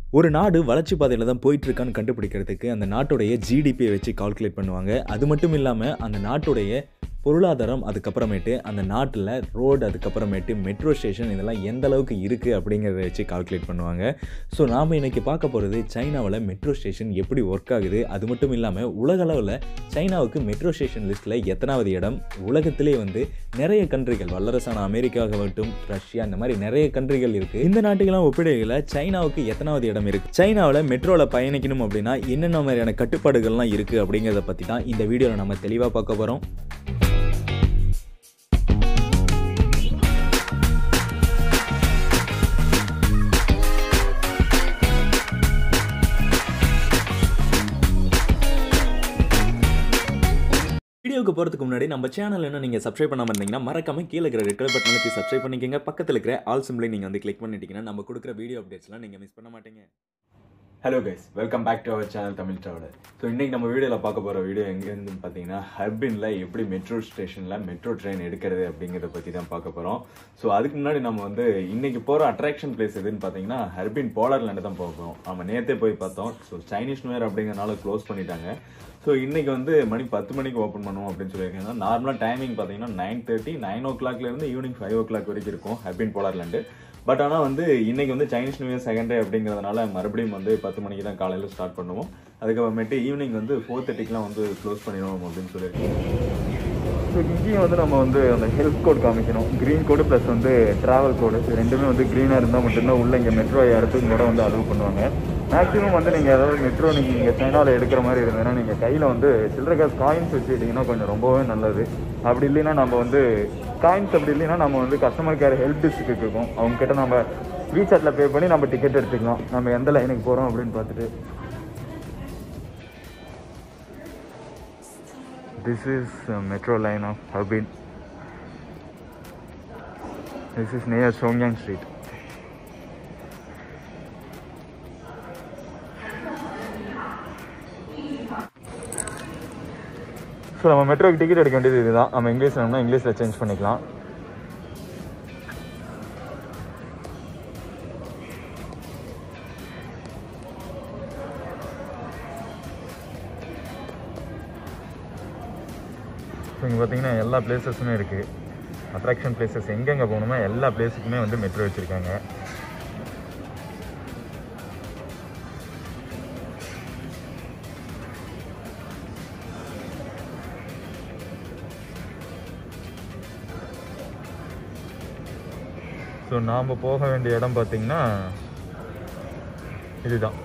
ஒரு நாடு வளர்ச்சி பாதையில் தான் போயிட்டு இருக்கான்னு கண்டுபிடிக்கிறதுக்கு அந்த நாட்டுடைய ஜிடிபியை வச்சு கால்குலேட் பண்ணுவாங்க அது மட்டும் இல்லாமல் அந்த நாட்டுடைய பொருளாதாரம் அதுக்கப்புறமேட்டு அந்த நாட்டில் ரோடு அதுக்கப்புறமேட்டு மெட்ரோ ஸ்டேஷன் இதெல்லாம் எந்த அளவுக்கு இருக்குது அப்படிங்கிறத வச்சு கால்குலேட் பண்ணுவாங்க ஸோ நாம் இன்றைக்கி பார்க்க போகிறது சைனாவில் மெட்ரோ ஸ்டேஷன் எப்படி ஒர்க் ஆகுது அது மட்டும் இல்லாமல் உலக அளவில் சைனாவுக்கு மெட்ரோ ஸ்டேஷன் லிஸ்ட்டில் எத்தனாவது இடம் உலகத்திலே வந்து நிறைய கண்ட்ரிகள் வல்லரசான அமெரிக்காவாகட்டும் ரஷ்யா இந்த மாதிரி நிறைய கண்ட்ரிகள் இருக்குது இந்த நாட்டுக்கெல்லாம் ஒப்பிடையில் சைனாவுக்கு எத்தனாவது இடம் இருக்குது சைனாவில் மெட்ரோவில் பயணிக்கணும் அப்படின்னா என்னென்ன மாதிரியான கட்டுப்பாடுகள்லாம் இருக்குது அப்படிங்கிறத பற்றி தான் இந்த வீடியோவில் நம்ம தெளிவாக பார்க்க போகிறோம் வீடியோக்கு போகிறதுக்கு முன்னாடி நம்ம சேனல் என்ன நீங்கள் சப்ஸ்கிரைப் பண்ணாமல் இருந்தீங்கன்னா மறக்காம கீழே இருக்கிற ரெட் கலர் பட்டன் அழுத்தி சப்ஸ்கிரைப் பண்ணிக்கங்க பக்கத்தில் இருக்கிற ஆல் சிம்பிளை நீங்கள் வந்து கிளிக் பண்ணிட்டீங்கன்னா நம்ம கொடுக்குற வீடியோ அப்டேட்ஸ்லாம் நீங்கள் மிஸ் பண்ண மாட்டீங்க hello guys welcome back to our channel Tamil traveller so இன்றைக்கி நம்ம வீடியோவில் பார்க்க போகிற வீடியோ எங்கேருந்துன்னு பார்த்தீங்கன்னா ஹர்பினில் எப்படி மெட்ரோ ஸ்டேஷனில் மெட்ரோ ட்ரெயின் எடுக்கிறது அப்படிங்கிறத பற்றி தான் பார்க்க போகிறோம் ஸோ அதுக்கு முன்னாடி நம்ம வந்து இன்னைக்கு போகிற அட்ராக்ஷன் பிளேஸ் எதுன்னு பார்த்தீங்கன்னா ஹர்பின் போலர்லேண்டு தான் போக போகிறோம் நம்ம நேற்றே போய் பார்த்தோம் ஸோ சைனீஸ் நியூ இயர் அப்படிங்கிறனால க்ளோஸ் பண்ணிட்டாங்க ஸோ இன்னைக்கு வந்து மணி பத்து மணிக்கு ஓப்பன் பண்ணுவோம் அப்படின்னு சொல்லியிருக்காங்க நார்மலாக டைமிங் பார்த்தீங்கன்னா நைன் தேர்ட்டி நைன் ஓ கிளாக்லேருந்து ஈவினிங் ஃபைவ் ஓ கிளாக் வரைக்கும் இருக்கும் ஹர்பின் போலர்லேண்டு பட் ஆனால் வந்து இன்னைக்கு வந்து Chinese New Year second day அப்படிங்கிறதுனால மறுபடியும் வந்து பத்து மணிக்கு தான் காலையில் ஸ்டார்ட் பண்ணுவோம் அதுக்கப்புறமேட்டு ஈவினிங் வந்து ஃபோர் தேர்ட்டிக்கெலாம் வந்து க்ளோஸ் பண்ணிடுவோம் அப்படின்னு சொல்லியிருக்கோம் ஸோ இங்கேயும் வந்து நம்ம வந்து அந்த ஹெல்த் கோட் காமிக்கணும் க்ரீன் கோடு ப்ளஸ் வந்து ட்ராவல் கோடு இது ரெண்டுமே வந்து க்ரீனாக இருந்தால் மட்டும்தான் உள்ள இங்கே மெட்ரோ இடத்துக்கு கூட வந்து அலோவ் பண்ணுவாங்க மேக்ஸிமம் வந்து நீங்கள் ஏதாவது மெட்ரோ நீங்கள் இங்கே சைனாவில் எடுக்கிற மாதிரி இருந்ததுன்னா நீங்கள் கையில் வந்து சில்லற காசு காயின்ஸ் வச்சுக்கிட்டிங்கன்னா கொஞ்சம் ரொம்பவே நல்லது அப்படி இல்லைன்னா நம்ம வந்து காயின்ஸ் அப்படி இல்லைன்னா நம்ம வந்து கஸ்டமர் கேர் ஹெல்ப் டெஸ்க்கு இருக்கும் அவங்க கிட்ட நம்ம ரீசார்ஜில் பே பண்ணி நம்ம டிக்கெட் எடுத்துக்கலாம் நம்ம எந்த லைனுக்கு போகிறோம் அப்படின்னு பார்த்துட்டு This is uh, metro line of Harbin. This is near Songyang Street. So நம்ம மெட்ரோக்கு டிக்கெட் எடுக்க வேண்டியது இதுதான் நம்ம இங்கிலீஷ் வேணும்னா இங்கிலீஷில் சேஞ்ச் பண்ணிக்கலாம் ஸோ இங்கே பார்த்தீங்கன்னா எல்லா பிளேசஸுமே இருக்குது அட்ராக்ஷன் பிளேசஸ் எங்கெங்கே போகணுமோ எல்லா பிளேஸுக்குமே வந்து மெட்ரோ வச்சுருக்காங்க ஸோ நாம் போக வேண்டிய இடம் பார்த்தீங்கன்னா இதுதான்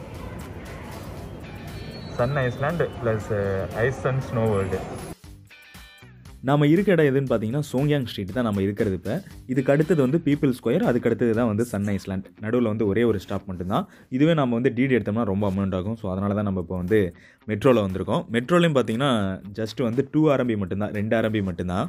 Sun Island plus Ice and Snow World நம்ம இருக்க இடம் எதுன்னு பார்த்தீங்கன்னா சோங்யாங் ஸ்ட்ரீட் தான் நம்ம இருக்கிறது இப்போ இதுக்கு அடுத்தது வந்து பீப்புள் ஸ்கொயர் அதுக்கு அடுத்தது தான் வந்து சன் ஐஸ்லாண்ட் நடுவில் வந்து ஒரே ஒரு ஸ்டாப் மட்டும்தான் இதுவே நம்ம வந்து டிடி எடுத்தோம்னா ரொம்ப அமௌண்ட் ஆகும் ஸோ அதனால தான் நம்ம இப்போ வந்து மெட்ரோவில் வந்திருக்கோம் மெட்ரோலையும் பார்த்தீங்கன்னா ஜஸ்ட் வந்து டூ ஆர்எம்பி மட்டும்தான் ரெண்டு ஆர்எம்பி மட்டும்தான்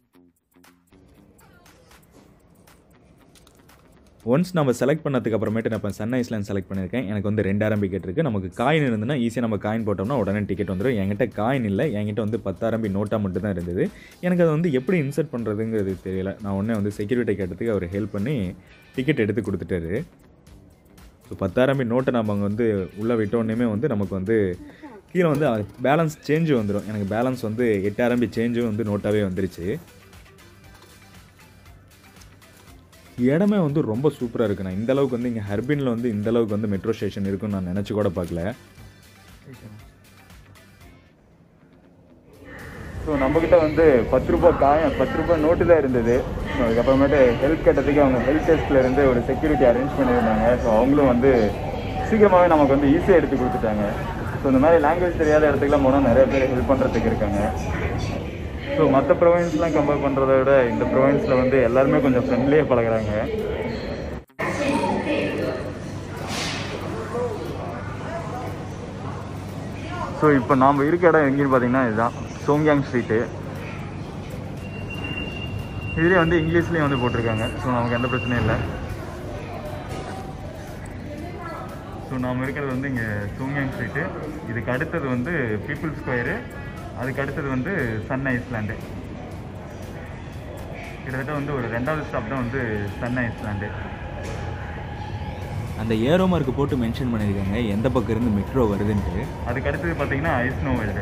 ஒன்ஸ் நம்ம செலக்ட் பண்ணதுக்கு அப்புறமேட்டு நான் இப்போ சன் ஐஸ்லாண்ட் செலக்ட் பண்ணியிருக்கேன் எனக்கு வந்து ரெண்டாயிரம் டிக்கெட் இருக்குது நமக்கு காயின் இருந்ததுன்னா ஈஸியாக நம்ம காயின் போட்டோம்னா உடனே டிக்கெட் வந்துடும் என்கிட்ட காயின் இல்லை என்கிட்ட வந்து பத்தாயிரம் நோட்டாக மட்டும் தான் இருந்தது எனக்கு அதை வந்து எப்படி இன்சர்ட் பண்ணுறதுங்கிறது தெரியல நான் உடனே வந்து செக்யூரிட்டி கேட்டதுக்கு அவர் ஹெல்ப் பண்ணி டிக்கெட் எடுத்து கொடுத்துட்டாரு ஸோ பத்தாயிரம் நோட்டை நம்ம அங்கே வந்து உள்ளே விட்டோடனே வந்து நமக்கு வந்து கீழே வந்து பேலன்ஸ் சேஞ்சு வந்துடும் எனக்கு பேலன்ஸ் வந்து எட்டாயிரம் சேஞ்சும் வந்து நோட்டாகவே வந்துருச்சு இடமே வந்து ரொம்ப சூப்பராக இருக்கு நான் இந்த அளவுக்கு வந்து இங்கே ஹர்பினில் வந்து இந்த அளவுக்கு வந்து மெட்ரோ ஸ்டேஷன் இருக்குன்னு நான் நினச்சி கூட பார்க்கல ஸோ நம்மக்கிட்ட வந்து பத்து ரூபாய் காயம் பத்து ரூபாய் நோட்டு தான் இருந்தது ஸோ அதுக்கப்புறமேட்டு ஹெல்ப் கேட்டதுக்கு அவங்க ஹெல்ப் டெஸ்ட்டில் இருந்து ஒரு செக்யூரிட்டி அரேஞ்ச் பண்ணியிருந்தாங்க ஸோ அவங்களும் வந்து சீக்கிரமாகவே நமக்கு வந்து ஈஸியாக எடுத்து கொடுத்துட்டாங்க ஸோ இந்த மாதிரி லாங்குவேஜ் தெரியாத இடத்துக்குலாம் போனால் நிறைய பேர் ஹெல்ப் பண்ணுறதுக்கு இருக்காங்க ஸோ மற்ற ப்ரொவின்ஸ்லாம் கம்பேர் பண்ணுறத விட இந்த ப்ரொவின்ஸில் வந்து எல்லாருமே கொஞ்சம் ஃப்ரெண்ட்லியாக பழகுறாங்க ஸோ இப்போ நாம் இருக்க இடம் எங்கேன்னு பார்த்தீங்கன்னா இதுதான் சோங்யாங் ஸ்ட்ரீட்டு இதுலேயே வந்து இங்கிலீஷ்லேயும் வந்து போட்டிருக்காங்க ஸோ நமக்கு எந்த பிரச்சனையும் இல்லை ஸோ நாம் இருக்கிறது வந்து இங்கே சோங்யாங் ஸ்ட்ரீட்டு இதுக்கு அடுத்தது வந்து பீப்புள் ஸ்கொயரு அதுக்கு அடுத்தது வந்து சன் ஐஸ்லாண்டு கிட்டத்தட்ட வந்து ஒரு ரெண்டாவது ஸ்டாப் தான் வந்து சன் ஐஸ்லாண்டு அந்த ஏரோ மார்க் போட்டு மென்ஷன் பண்ணியிருக்காங்க எந்த பக்கம் இருந்து மெட்ரோ வருதுன்ட்டு அதுக்கு அடுத்தது பார்த்தீங்கன்னா ஐஸ் நோ இது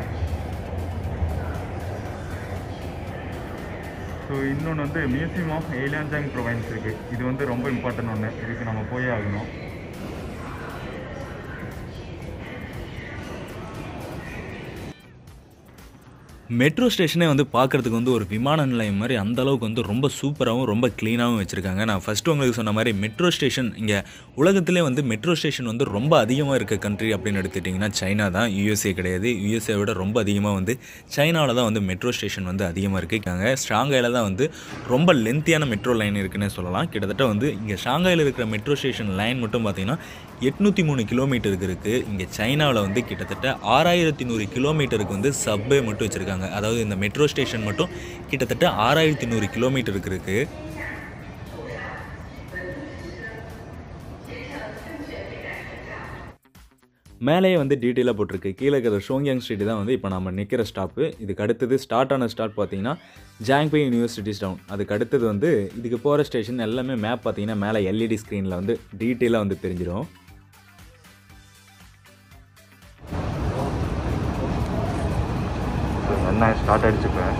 ஸோ இன்னொன்று வந்து மியூசியம் ஆஃப் ஏலியான்ஜாங் ப்ரொவைன்ஸ் இருக்குது இது வந்து ரொம்ப இம்பார்ட்டன்ட் ஒன்று இதுக்கு நம்ம போயே ஆகணும் மெட்ரோ ஸ்டேஷனே வந்து பார்க்குறதுக்கு வந்து ஒரு விமான நிலையம் மாதிரி அந்த அளவுக்கு வந்து ரொம்ப சூப்பராகவும் ரொம்ப க்ளீனாகவும் வச்சுருக்காங்க நான் ஃபஸ்ட்டு உங்களுக்கு சொன்ன மாதிரி மெட்ரோ ஸ்டேஷன் இங்கே உலகத்திலே வந்து மெட்ரோ ஸ்டேஷன் வந்து ரொம்ப அதிகமாக இருக்க கண்ட்ரி அப்படின்னு எடுத்துட்டிங்கன்னா சைனா தான் யூஎஸ்ஏ கிடையாது யூஎஸ்ஏ விட ரொம்ப அதிகமாக வந்து சைனாவில் தான் வந்து மெட்ரோ ஸ்டேஷன் வந்து அதிகமாக இருக்குது ஷாங்காயில் தான் வந்து ரொம்ப லென்த்தியான மெட்ரோ லைன் இருக்குன்னே சொல்லலாம் கிட்டத்தட்ட வந்து இங்கே ஷாங்காயில் இருக்கிற மெட்ரோ ஸ்டேஷன் லைன் மட்டும் பார்த்திங்கன்னா எட்நூற்றி மூணு கிலோமீட்டருக்கு இருக்குது இங்கே சைனாவில் வந்து கிட்டத்தட்ட ஆறாயிரத்தி நூறு கிலோமீட்டருக்கு வந்து சப்வே மட்டும் வச்சுருக்காங்க அதாவது இந்த மெட்ரோ ஸ்டேஷன் மட்டும் கிட்டத்தட்ட ஆறாயிரத்தி நூறு கிலோமீட்டருக்கு இருக்குது மேலேயே வந்து டீட்டெயிலாக போட்டிருக்கு கீழே இருக்கிற ஷோங்யாங் ஸ்ட்ரீட் தான் வந்து இப்போ நம்ம நிற்கிற ஸ்டாப்பு இதுக்கு அடுத்தது ஸ்டார்ட் ஆன ஸ்டார்ட் பார்த்தீங்கன்னா ஜாங்பே யூனிவர்சிட்டி டவுன் அதுக்கு அடுத்தது வந்து இதுக்கு போகிற ஸ்டேஷன் எல்லாமே மேப் பார்த்தீங்கன்னா மேலே எல்இடி ஸ்க்ரீனில் வந்து டீட்டெயிலாக வந்து தெரிஞ்சிடும் என்ன ஸ்டார்ட் ஆகிடுச்சுப்பேன்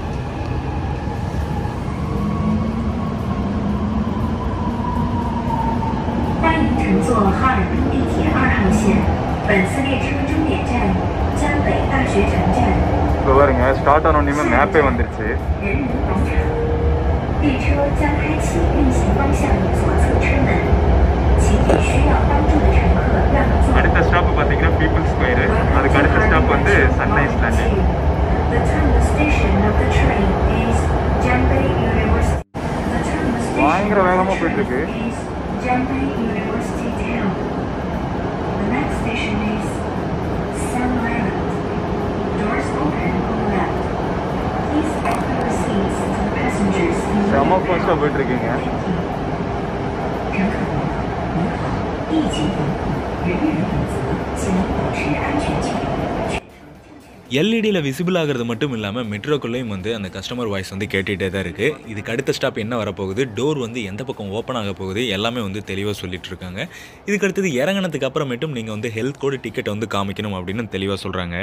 欢迎乘坐哈尔滨地铁二号线，本次列车终点站江北大学城站、 இப்போ பாருங்க ஸ்டார்ட் ஆனோடனே மேப்பே வந்துருச்சு 人民广场。列车将开启运行方向左侧车门，请给需要帮助的乘客让座。 அடுத்த ஸ்டாப் பார்த்தீங்கன்னா பீப்புள் ஸ்கொயரு அதுக்கு அடுத்த ஸ்டாப் வந்து sunrise landing The terminal station of the train is Janbei University. The terminal station பயங்கர வேகமா போயிட்டு இருக்கு. is Janbei University Town. The next station is Sun Island. Doors open on the left. Please offer your seats to the passengers in the செம ஃபாஸ்ட்டாக போயிட்டு இருக்கீங்க 乘客们，您好，疫情防控，人人有责，请您保持安全距离。 எல்இடியில் visible ஆகிறது மட்டும் இல்லாமல் மெட்ரோக்குள்ளேயும் வந்து அந்த கஸ்டமர் வாய்ஸ் வந்து கேட்டுகிட்டே தான் இருக்குது இதுக்கு அடுத்த ஸ்டாப் என்ன வரப்போகுது டோர் வந்து எந்த பக்கம் ஓப்பன் ஆக போகுது எல்லாமே வந்து தெளிவாக சொல்லிட்டு இருக்காங்க இதுக்கு அடுத்தது இறங்கினதுக்கு அப்புறமேட்டும் நீங்கள் வந்து ஹெல்த் கோடு டிக்கெட் வந்து காமிக்கணும் அப்படின்னு தெளிவாக சொல்கிறாங்க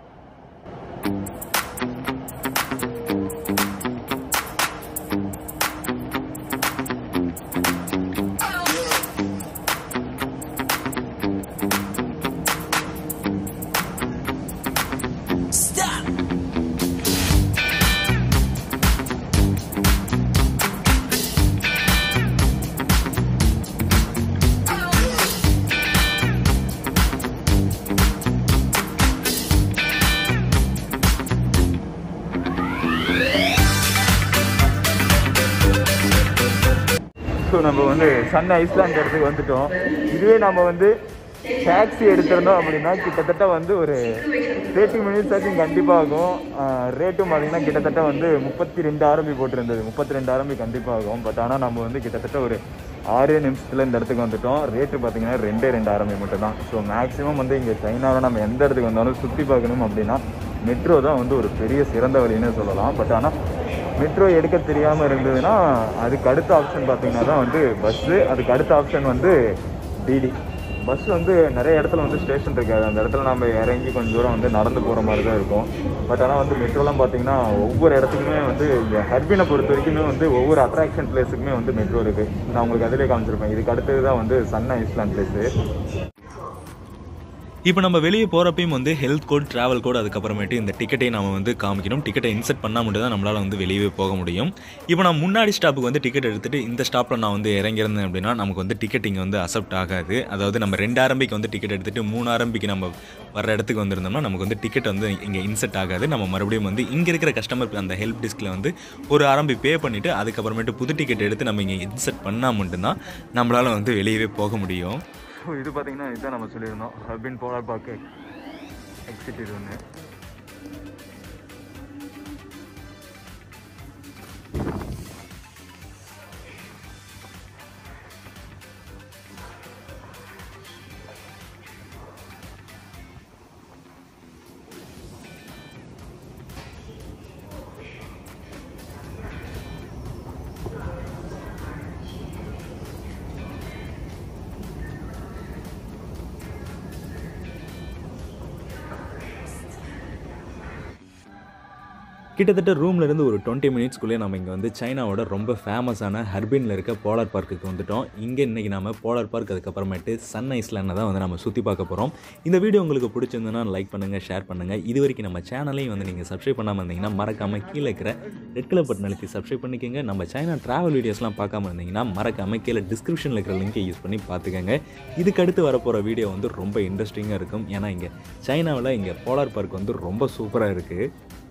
ஸோ நம்ம வந்து சன் ஐஸ்லாண்ட் இடத்துக்கு வந்துட்டோம் இதுவே நம்ம வந்து டாக்ஸி எடுத்திருந்தோம் அப்படின்னா கிட்டத்தட்ட வந்து ஒரு தேர்ட்டி மினிட்ஸ் வரைக்கும் கண்டிப்பாக ஆகும் ரேட்டும் பார்த்தீங்கன்னா கிட்டத்தட்ட வந்து முப்பத்தி ரெண்டு ஆரம்பி போட்டிருந்தது முப்பத்தி ரெண்டு ஆரம்பி கண்டிப்பாக ஆகும் பட் ஆனால் நம்ம வந்து கிட்டத்தட்ட ஒரு ஆறே நிமிஷத்தில் இந்த இடத்துக்கு வந்துட்டோம் ரேட்டு பார்த்தீங்கன்னா ரெண்டே ரெண்டு ஆரம்பி மட்டும் தான் ஸோ மேக்ஸிமம் வந்து இங்கே சைனாவில் நம்ம எந்த இடத்துக்கு வந்தாலும் சுற்றி பார்க்கணும் அப்படின்னா மெட்ரோ தான் வந்து ஒரு பெரிய சிறந்த வழின்னு சொல்லலாம் பட் ஆனால் மெட்ரோ எடுக்க தெரியாமல் இருந்ததுன்னா அதுக்கு அடுத்த ஆப்ஷன் பார்த்தீங்கன்னா தான் வந்து பஸ்ஸு அதுக்கு அடுத்த ஆப்ஷன் வந்து டிடி பஸ் வந்து நிறைய இடத்துல வந்து ஸ்டேஷன் இருக்காது அந்த இடத்துல நம்ம இறங்கி கொஞ்சம் தூரம் வந்து நடந்து போகிற மாதிரி தான் இருக்கும் பட் ஆனால் வந்து மெட்ரோலாம் பார்த்தீங்கன்னா ஒவ்வொரு இடத்துக்குமே வந்து இந்த ஹர்பினை பொறுத்த வரைக்குமே வந்து ஒவ்வொரு அட்ராக்ஷன் பிளேஸுக்குமே வந்து மெட்ரோ இருக்குது நான் உங்களுக்கு அதிலே காமிச்சிருப்பேன் இதுக்கு அடுத்தது தான் வந்து சன் ஐஸ்லாண்ட் பிளேஸு இப்போ நம்ம வெளியே போகிறப்பையும் வந்து ஹெல்த் கோட் ட்ராவல் கோட் அதுக்கப்புறமேட்டு இந்த டிக்கெட்டை நம்ம வந்து காமிக்கணும் டிக்கெட்டை இன்செர்ட் பண்ணால் மட்டும் தான் நம்மளால் வந்து வெளியே போக முடியும் இப்போ நான் முன்னாடி ஸ்டாப்புக்கு வந்து டிக்கெட் எடுத்துகிட்டு இந்த ஸ்டாப்பில் நான் வந்து இறங்கியிருந்தேன் அப்படின்னா நமக்கு வந்து டிக்கெட் இங்கே வந்து அக்செப்ட் ஆகாது அதாவது நம்ம ரெண்டு ஆரம்பிக்கு வந்து டிக்கெட் எடுத்துகிட்டு மூணு ஆரம்பிக்கு நம்ம வர இடத்துக்கு வந்திருந்தோம்னா நமக்கு வந்து டிக்கெட் வந்து இங்கே இன்செர்ட் ஆகாது நம்ம மறுபடியும் வந்து இங்கே இருக்கிற கஸ்டமர் அந்த ஹெல்ப் டெஸ்கில் வந்து ஒரு ஆரம்பி பே பண்ணிவிட்டு அதுக்கப்புறமேட்டு புது டிக்கெட் எடுத்து நம்ம இங்கே இன்செர்ட் பண்ணால் மட்டும்தான் நம்மளால் வந்து வெளியவே போக முடியும் ஸோ இது பார்த்தீங்கன்னா இதுதான் நம்ம சொல்லியிருந்தோம் ஹர்பின் போலார் பார்க்கு எக்ஸிட் இது ஒன்று கிட்டத்தட்ட ரூம்ல இருந்து ஒரு டுவெண்ட்டி மினிட்ஸ்க்குள்ளே நம்ம இங்கே வந்து சைனாவோட ரொம்ப ஃபேமஸான ஹர்பினில் இருக்க போலார் பார்க்குக்கு வந்துட்டோம் இங்கே இன்றைக்கி நம்ம போலார் பார்க் அதுக்கப்புறமேட்டு சன் ஐஸ்லேண்டை தான் வந்து நம்ம சுற்றி பார்க்க போகிறோம் இந்த வீடியோ உங்களுக்கு பிடிச்சிருந்ததுன்னா லைக் பண்ணுங்கள் ஷேர் பண்ணுங்கள் இது வரைக்கும் நம்ம சேனலையும் வந்து நீங்கள் சப்ஸ்கிரைப் பண்ணாமல் இருந்தீங்கன்னா மறக்காமல் கீழே இருக்கிற ரெட் கலர் பட்டன் அழுத்தி சப்ஸ்கிரைப் பண்ணிக்கோங்க நம்ம சைனா ட்ராவல் வீடியோஸ்லாம் பார்க்காம இருந்தீங்கன்னா மறக்காமல் கீழே டிஸ்கிரிப்ஷனில் இருக்கிற லிங்கை யூஸ் பண்ணி பார்த்துக்கோங்க இதுக்கு அடுத்து வரப்போகிற வீடியோ வந்து ரொம்ப இன்ட்ரெஸ்டிங்காக இருக்கும் ஏன்னா இங்கே சைனாவில் இங்கே போலார் பார்க் வந்து ரொம்ப சூப்பராக இருக்குது